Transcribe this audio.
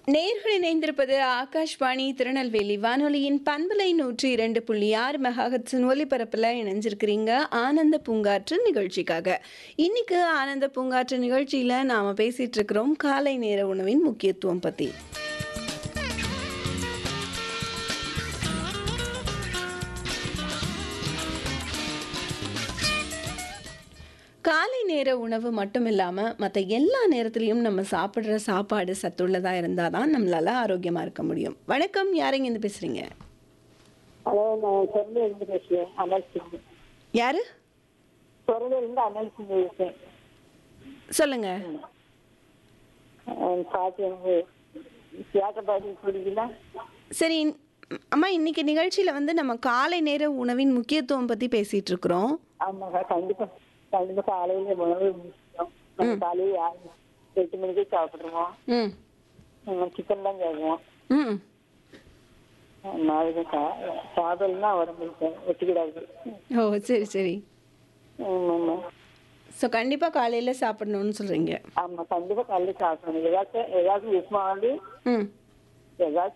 நேர்கள் இணைந்திருப்பது ஆகாஷ்வாணி திருநெல்வேலி வானொலியின் பண்பலை நூற்றி இரண்டு புள்ளி ஆறு மெகாஹட்ஸின் ஒலிபரப்பில் இணைஞ்சிருக்கிறீங்க ஆனந்த பூங்காற்று நிகழ்ச்சிக்காக இன்னைக்கு ஆனந்த பூங்காற்று நிகழ்ச்சியில் நாம் பேசிட்டு இருக்கிறோம் காலை நேர உணவின் முக்கியத்துவம் பற்றி காலை நேர உணவு மட்டும் இல்லாமல் மற்ற எல்லா நேரத்துலையும் நம்ம சாப்பிட்ற சாப்பாடு சத்துள்ளதாக இருந்தால் தான் நம்மளால ஆரோக்கியமாக இருக்க முடியும் வணக்கம் யாரைங்க இருந்து பேசுகிறீங்க ஹலோ நான் சொர்ணி இருந்து பேசுகிறேன் அனல் சிங் யாரு சொர்ணிலிருந்து அனல் சிங் பேசுகிறேன் சொல்லுங்க பார்த்து எனக்கு தியாக பாடி குடிக்கலாம் சரி இன்- அம்மா இன்னைக்கு நிகழ்ச்சியில் வந்து நம்ம காலை நேர உணவின் முக்கியத்துவம் பற்றி பேசிகிட்டு இருக்கிறோம் ஆமாங்க கண்டிப்பாக கண்டிப்பாக காலையில் உணவு முக்கியம் நம்ம காலையில் ஆறு எட்டு மணிக்கு சாப்பிட்ருவோம் ம் சிக்கன் தான் கேட்குவோம் ம் நாளைக்கு சா சாதம்னா உடம்புக்கு ஒத்துக்கிடாது ஓ சரி சரி ஆமாம் ஸோ கண்டிப்பாக காலையில் சாப்பிடணும்னு சொல்கிறீங்க ஆமாம் கண்டிப்பாக காலையில் சாப்பிடணும் ஏதாச்சும் ஏதாச்சும் உப்புமா வந்து ம் ஏதாச்சும்